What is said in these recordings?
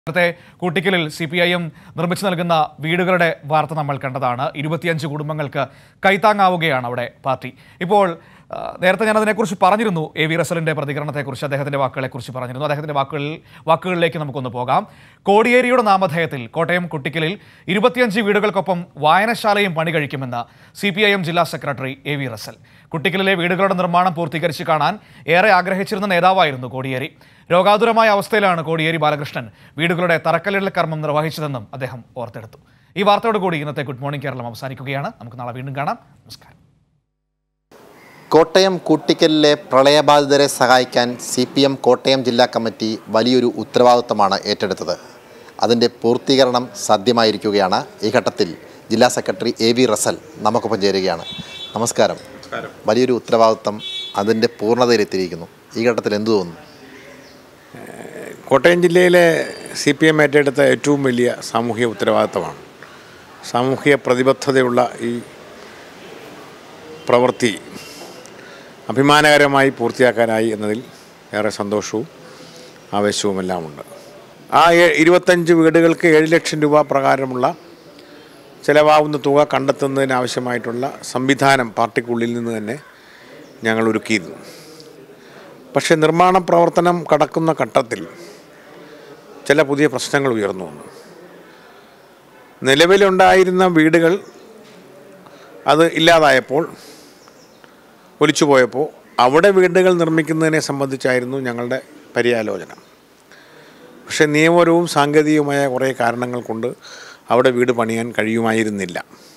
നേരത്തെ കൂട്ടിക്കലിൽ C P I M നിർമ്മിച്ചു നൽകുന്ന വീടുകളുടെ വാർത്ത നമ്മൾ കണ്ടതാണ് ഇരുപത്തിയഞ്ച് കുടുംബങ്ങൾക്ക് കൈത്താങ്ങാവുകയാണ് അവിടെ പാർട്ടി ഇപ്പോൾ ആ, നേരത്തെ ഞാൻ അതിനെക്കുറിച്ച് പറഞ്ഞിരുന്നു എ വി റസലിന്റെ പ്രതികരണത്തെക്കുറിച്ച് അദ്ദേഹത്തിന്റെ വാക്കുകളെക്കുറിച്ച് പറഞ്ഞിരുന്നു അദ്ദേഹത്തിന്റെ വാക്കുകളിൽ വാക്കുകളിലേക്ക് നമുക്കൊന്ന് പോകാം കോടിയേരിയുടെ നാമധേയത്തിൽ കോട്ടയം കുട്ടിക്കലിൽ ഇരുപത്തിയഞ്ച് വീടുകൾക്കൊപ്പം വായനശാലയും പണി കഴിക്കുമെന്ന് സി പി ഐ എം ജില്ലാ സെക്രട്ടറി എ വി റസൽ കുട്ടിക്കലിലെ വീടുകളുടെ നിർമ്മാണം പൂർത്തീകരിച്ച് കാണാൻ ഏറെ ആഗ്രഹിച്ചിരുന്ന നേതാവായിരുന്നു കോടിയേരി രോഗാതുരമായ അവസ്ഥയിലാണ് കോടിയേരി ബാലകൃഷ്ണൻ വീടുകളുടെ തറക്കല്ലിടൽ കർമ്മം നിർവഹിച്ചതെന്നും അദ്ദേഹം ഓർത്തെടുത്തു ഈ വാർത്തയോടുകൂടി ഇന്നത്തെ ഗുഡ് മോർണിംഗ് കേരളം അവസാനിക്കുകയാണ് നമുക്ക് നാളെ വീണ്ടും കാണാം നമസ്കാരം കോട്ടയം കൂട്ടിക്കലിലെ പ്രളയബാധിതരെ സഹായിക്കാൻ സി പി എം കോട്ടയം ജില്ലാ കമ്മിറ്റി വലിയൊരു ഉത്തരവാദിത്തമാണ് ഏറ്റെടുത്തത് അതിൻ്റെ പൂർത്തീകരണം സാധ്യമായിരിക്കുകയാണ് ഈ ഘട്ടത്തിൽ ജില്ലാ സെക്രട്ടറി എ വി റസൽ നമുക്കൊപ്പം ചേരുകയാണ് നമസ്കാരം വലിയൊരു ഉത്തരവാദിത്തം അതിൻ്റെ പൂർണ്ണതയിലെത്തിയിരിക്കുന്നു ഈ ഘട്ടത്തിൽ എന്തു തോന്നുന്നു കോട്ടയം ജില്ലയിലെ സി പി എം ഏറ്റെടുത്ത ഏറ്റവും വലിയ സാമൂഹിക ഉത്തരവാദിത്തമാണ് സാമൂഹിക പ്രതിബദ്ധതയുള്ള ഈ പ്രവൃത്തി അഭിമാനകരമായി പൂർത്തിയാക്കാനായി എന്നതിൽ ഏറെ സന്തോഷവും ആവേശവുമെല്ലാം ഉണ്ട് ആ ഏ- ഇരുപത്തഞ്ച് വീടുകൾക്ക് ഏഴ് ലക്ഷം രൂപ പ്രകാരമുള്ള ചിലവാകുന്ന തുക കണ്ടെത്തുന്നതിന് ആവശ്യമായിട്ടുള്ള സംവിധാനം പാർട്ടിക്കുള്ളിൽ നിന്ന് തന്നെ ഞങ്ങൾ ഒരുക്കിയിരുന്നു പക്ഷേ നിർമ്മാണ പ്രവർത്തനം കടക്കുന്ന ഘട്ടത്തിൽ ചില പുതിയ പ്രശ്നങ്ങൾ ഉയർന്നു വന്നു നിലവിലുണ്ടായിരുന്ന വീടുകൾ അത് ഇല്ലാതായപ്പോൾ ഒലിച്ചു പോയപ്പോൾ അവിടെ വീടുകൾ നിർമ്മിക്കുന്നതിനെ സംബന്ധിച്ചായിരുന്നു ഞങ്ങളുടെ പര്യാലോചന പക്ഷേ നിയമപരവും സാങ്കേതികവുമായ കുറേ കാരണങ്ങൾ കൊണ്ട് അവിടെ വീട് പണിയാൻ കഴിയുമായിരുന്നില്ല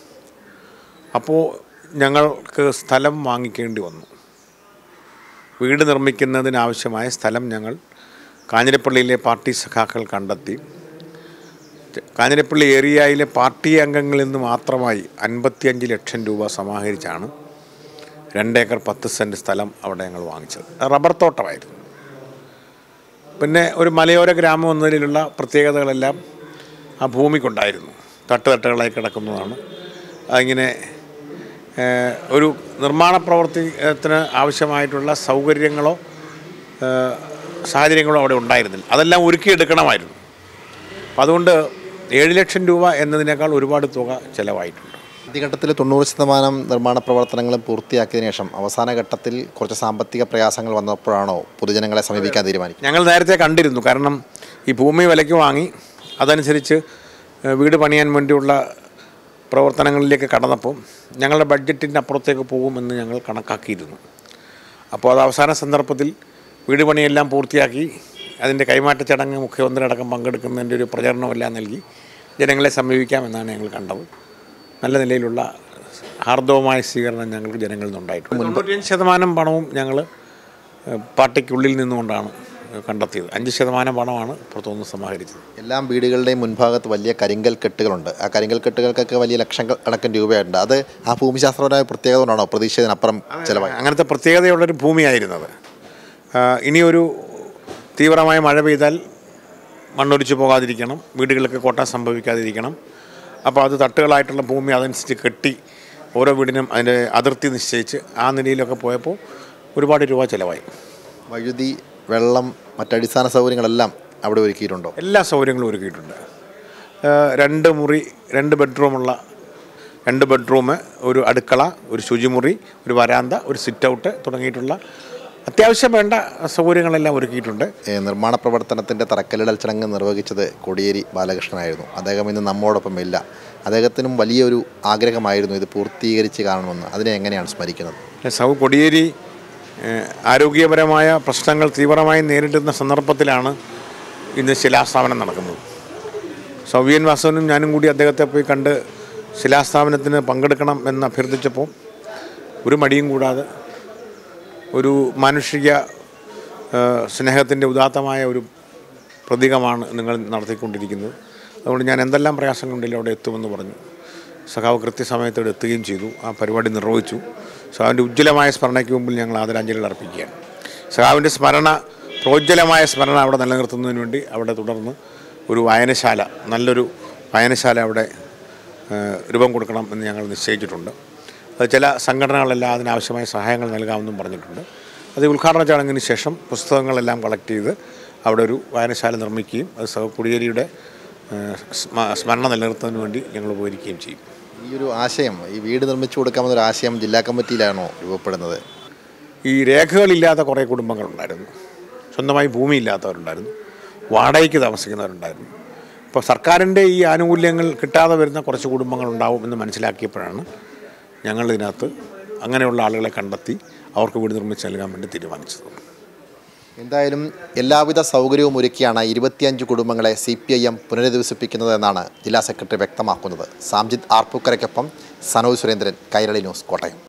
അപ്പോൾ ഞങ്ങൾക്ക് സ്ഥലം വാങ്ങിക്കേണ്ടി വന്നു വീട് നിർമ്മിക്കുന്നതിനാവശ്യമായ സ്ഥലം ഞങ്ങൾ കാഞ്ഞിരപ്പള്ളിയിലെ പാർട്ടി സഖാക്കൾ കണ്ടെത്തി കാഞ്ഞിരപ്പള്ളി ഏരിയയിലെ പാർട്ടി അംഗങ്ങളിൽ നിന്ന് മാത്രമായി അൻപത്തിയഞ്ച് ലക്ഷം രൂപ സമാഹരിച്ചാണ് രണ്ടേക്കർ പത്ത് സെൻറ്റ് സ്ഥലം അവിടെ ഞങ്ങൾ വാങ്ങിച്ചത് അത് റബ്ബർ തോട്ടമായിരുന്നു പിന്നെ ഒരു മലയോര ഗ്രാമം എന്നതിലുള്ള പ്രത്യേകതകളെല്ലാം ആ ഭൂമിക്കുണ്ടായിരുന്നു തട്ടുതട്ടുകളായി കിടക്കുന്നതാണ് അതിങ്ങനെ ഏഹ്, ഒരു നിർമ്മാണ പ്രവർത്തനത്തിന് ആവശ്യമായിട്ടുള്ള സൗകര്യങ്ങളോ ഏഹ്, സാഹചര്യങ്ങളോ അവിടെ ഉണ്ടായിരുന്നില്ല അതെല്ലാം ഒരുക്കിയെടുക്കണമായിരുന്നു അപ്പം അതുകൊണ്ട് ഏഴ് ലക്ഷം രൂപ എന്നതിനേക്കാൾ ഒരുപാട് തുക ചിലവായിട്ടുണ്ട് ആദ്യഘട്ടത്തിൽ തൊണ്ണൂറ് ശതമാനം നിർമ്മാണ പ്രവർത്തനങ്ങളും പൂർത്തിയാക്കിയതിനു ശേഷം അവസാന ഘട്ടത്തിൽ കുറച്ച് സാമ്പത്തിക പ്രയാസങ്ങൾ വന്നപ്പോഴാണോ പൊതുജനങ്ങളെ സമീപിക്കാൻ തീരുമാനിക്കുന്നത് ഞങ്ങൾ നേരത്തെ കണ്ടിരുന്നു കാരണം ഈ ഭൂമി വിലയ്ക്ക് വാങ്ങി അതനുസരിച്ച് ഏഹ്, വീട് പണിയാൻ വേണ്ടിയുള്ള പ്രവർത്തനങ്ങളിലേക്ക് കടന്നപ്പോൾ ഞങ്ങളുടെ ബഡ്ജറ്റിൻ്റെ അപ്പുറത്തേക്ക് പോകുമെന്ന് ഞങ്ങൾ കണക്കാക്കിയിരുന്നു അപ്പോൾ അത് അവസാന സന്ദർഭത്തിൽ വീട് പണിയെല്ലാം പൂർത്തിയാക്കി അതിൻ്റെ കൈമാറ്റ ചടങ്ങ് മുഖ്യമന്ത്രി അടക്കം പങ്കെടുക്കുന്നതിൻ്റെ ഒരു പ്രചരണമെല്ലാം നൽകി ജനങ്ങളെ സമീപിക്കാമെന്നാണ് ഞങ്ങൾ കണ്ടത് നല്ല നിലയിലുള്ള ഹാർദവമായ സ്വീകരണം ഞങ്ങൾക്ക് ജനങ്ങളിൽ നിന്നുണ്ടായിട്ടുണ്ട് തൊണ്ണൂറ്റിയഞ്ച് ശതമാനം പണവും ഞങ്ങൾ ഏഹ്, പാർട്ടിക്കുള്ളിൽ നിന്നുകൊണ്ടാണ് കണ്ടെത്തിയത് അഞ്ച് ശതമാനം പണമാണ് പുറത്തുനിന്ന് സമാഹരിച്ചത് എല്ലാ വീടുകളുടെയും മുൻഭാഗത്ത് വലിയ കരിങ്കൽ കെട്ടുകളുണ്ട് ആ കരിങ്കൽ കെട്ടുകൾക്കൊക്കെ വലിയ ലക്ഷങ്ങൾ കണക്കിന് രൂപയുണ്ട് അത് ആ ഭൂമിശാസ്ത്രപരമായ പ്രത്യേകത കൊണ്ടാണോ പ്രതീക്ഷിച്ചതിനപ്പുറം ചിലവായി അങ്ങനത്തെ പ്രത്യേകതയുള്ളൊരു ഭൂമിയായിരുന്നത് ആ, ഇനിയൊരു തീവ്രമായ മഴ പെയ്താൽ മണ്ണൊലിച്ചു പോകാതിരിക്കണം വീടുകൾക്ക് കോട്ട സംഭവിക്കാതിരിക്കണം അപ്പോൾ അത് തട്ടുകളായിട്ടുള്ള ഭൂമി അതനുസരിച്ച് കെട്ടി ഓരോ വീടിനും അതിൻ്റെ അതിർത്തി നിശ്ചയിച്ച് ആ നിലയിലൊക്കെ പോയപ്പോൾ ഒരുപാട് രൂപ ചിലവായി വഴുതി വെള്ളം മറ്റടിസ്ഥാന സൗകര്യങ്ങളെല്ലാം അവിടെ ഒരുക്കിയിട്ടുണ്ടോ എല്ലാ സൗകര്യങ്ങളും ഒരുക്കിയിട്ടുണ്ട് ആ, രണ്ട് മുറി രണ്ട് ബെഡ്റൂമുള്ള രണ്ട് ബെഡ്റൂം ഒരു അടുക്കള ഒരു ശുചിമുറി ഒരു വരാന്ത ഒരു സിറ്റ് ഔട്ട് തുടങ്ങിയിട്ടുള്ള അത്യാവശ്യം വേണ്ട സൗകര്യങ്ങളെല്ലാം ഒരുക്കിയിട്ടുണ്ട് ഏ, നിർമ്മാണ പ്രവർത്തനത്തിൻ്റെ തറക്കല്ലിടൽ ചടങ്ങ് നിർവഹിച്ചത് കോടിയേരി ബാലകൃഷ്ണനായിരുന്നു അദ്ദേഹം ഇന്ന് നമ്മോടൊപ്പം ഇല്ല അദ്ദേഹത്തിനും വലിയൊരു ആഗ്രഹമായിരുന്നു ഇത് പൂർത്തീകരിച്ച് കാണണമെന്ന് അതിനെ എങ്ങനെയാണ് സ്മരിക്കുന്നത് സൗ കൊടിയേരി ഏഹ്, ആരോഗ്യപരമായ പ്രശ്നങ്ങൾ തീവ്രമായി നേരിടുന്ന സന്ദർഭത്തിലാണ് ഇന്ന് ശിലാസ്ഥാപനം നടക്കുന്നത് സൗവ്യൻ വാസവനും ഞാനും കൂടി അദ്ദേഹത്തെ പോയി കണ്ട് ശിലാസ്ഥാപനത്തിന് പങ്കെടുക്കണം എന്ന് അഭ്യർത്ഥിച്ചപ്പോൾ ഒരു മടിയും കൂടാതെ ഒരു മാനുഷിക സ്നേഹത്തിൻ്റെ ഉദാത്തമായ ഒരു പ്രതീകമാണ് നിങ്ങൾ നടത്തിക്കൊണ്ടിരിക്കുന്നത് അതുകൊണ്ട് ഞാൻ എന്തെല്ലാം പ്രയാസങ്ങളുണ്ടെങ്കിലും അവിടെ എത്തുമെന്ന് പറഞ്ഞു സഖാവ് കൃത്യസമയത്ത് ഇവിടെ എത്തുകയും ചെയ്തു ആ പരിപാടി നിർവഹിച്ചു സഖാവിൻ്റെ ഉജ്ജ്വലമായ സ്മരണയ്ക്ക് മുമ്പിൽ ഞങ്ങൾ ആദരാഞ്ജലികൾ അർപ്പിക്കുകയാണ് സഖാവിൻ്റെ സ്മരണ പ്രോജ്വലമായ സ്മരണ അവിടെ നിലനിർത്തുന്നതിന് വേണ്ടി അവിടെ തുടർന്ന് ഒരു വായനശാല നല്ലൊരു വായനശാല അവിടെ ഏഹ്, രൂപം കൊടുക്കണം എന്ന് ഞങ്ങൾ നിശ്ചയിച്ചിട്ടുണ്ട് അത് ചില സംഘടനകളെല്ലാം അതിനാവശ്യമായ സഹായങ്ങൾ നൽകാമെന്നും പറഞ്ഞിട്ടുണ്ട് അത് ഉദ്ഘാടന ചടങ്ങിന് ശേഷം പുസ്തകങ്ങളെല്ലാം കളക്ട് ചെയ്ത് അവിടെ ഒരു വായനശാല നിർമ്മിക്കുകയും അത് സഹ കുടിയേരിയുടെ ഏഹ്, സ്മ- സ്മരണ നിലനിർത്തുന്നതിന് വേണ്ടി ഞങ്ങൾ ഉപകരിക്കുകയും ചെയ്യും ഈ ഒരു ആശയം ഈ വീട് നിർമ്മിച്ചു കൊടുക്കാമെന്നൊരു ആശയം ജില്ലാ കമ്മിറ്റിയിലാണോ രൂപപ്പെടുന്നത് ഈ രേഖകളില്ലാത്ത കുറേ കുടുംബങ്ങളുണ്ടായിരുന്നു സ്വന്തമായി ഭൂമിയില്ലാത്തവരുണ്ടായിരുന്നു വാടകയ്ക്ക് താമസിക്കുന്നവരുണ്ടായിരുന്നു ഇപ്പോൾ സർക്കാരിൻ്റെ ഈ ആനുകൂല്യങ്ങൾ കിട്ടാതെ വരുന്ന കുറച്ച് കുടുംബങ്ങളുണ്ടാവും എന്ന് മനസ്സിലാക്കിയപ്പോഴാണ് ഞങ്ങൾ ഇതിനകത്ത് അങ്ങനെയുള്ള ആളുകളെ കണ്ടെത്തി അവർക്ക് വീട് നിർമ്മിച്ച് നൽകാൻ വേണ്ടി തീരുമാനിച്ചത് എന്തായാലും എല്ലാവിധ സൗകര്യവും ഒരുക്കിയാണ് ഇരുപത്തിയഞ്ച് കുടുംബങ്ങളെ സി പി ഐ എം പുനരധിവസിപ്പിക്കുന്നത് എന്നാണ് ജില്ലാ സെക്രട്ടറി വ്യക്തമാക്കുന്നത് സാംജിത് ആർപ്പൂക്കരയ്ക്കൊപ്പം സനോജ് സുരേന്ദ്രൻ കൈരളി ന്യൂസ് കോട്ടയം